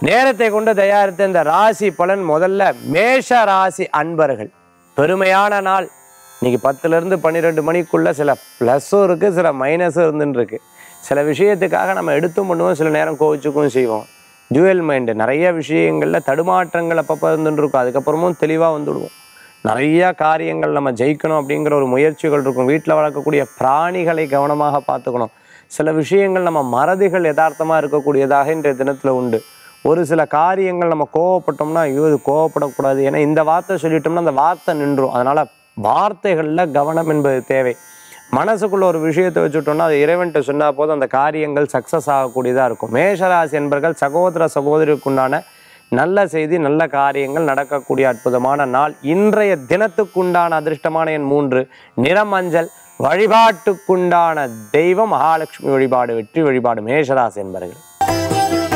நேரத்தை கொண்டு தயாரித்த இந்த ராசி பலன் முதல்ல மேஷ ராசி அன்பர்கள் பெருமையான நாள் இன்னைக்கு பத்துலேருந்து பன்னிரெண்டு மணிக்குள்ள சில ப்ளஸ்ஸும் இருக்குது சில மைனஸும் இருந்துன்னு இருக்கு சில விஷயத்துக்காக நம்ம எடுத்தும் பண்ணுவோம் சில நேரம் கோவிச்சுக்கும் செய்வோம் ஜுவல் மைண்டு நிறைய விஷயங்களில் தடுமாற்றங்கள் அப்பப்போ இருந்துட்டு இருக்கும் அதுக்கப்புறமும் தெளிவாக வந்துடுவோம் நிறைய காரியங்கள் நம்ம ஜெயிக்கணும் அப்படிங்கிற ஒரு முயற்சிகள் இருக்கும் வீட்டில் வளர்க்கக்கூடிய பிராணிகளை கவனமாக பார்த்துக்கணும் சில விஷயங்கள் நம்ம மறதிகள் யதார்த்தமாக இருக்கக்கூடியதாக இன்றைய தினத்தில் உண்டு ஒரு சில காரியங்கள் நம்ம கோவப்பட்டோம்னா ஐயோ இது கோவப்படக்கூடாது ஏன்னா இந்த வார்த்தை சொல்லிட்டோம்னா அந்த வார்த்தை நின்றும் அதனால் வார்த்தைகளில் கவனம் என்பது தேவை மனசுக்குள்ள ஒரு விஷயத்தை வச்சுட்டோம்னா அது இறைவன்கிட்ட சொன்னா போதும் அந்த காரியங்கள் சக்ஸஸ் ஆகக்கூடியதாக இருக்கும் மேஷராசி என்பர்கள் சகோதர சகோதரிக்குண்டான நல்ல செய்தி நல்ல காரியங்கள் நடக்கக்கூடிய அற்புதமான நாள் இன்றைய தினத்துக்குண்டான அதிர்ஷ்டமான எண் மூன்று நிறமஞ்சள் வழிபாட்டுக்குண்டான தெய்வம் மகாலட்சுமி வழிபாடு வெற்றி வழிபாடு மேஷராசி என்பர்கள்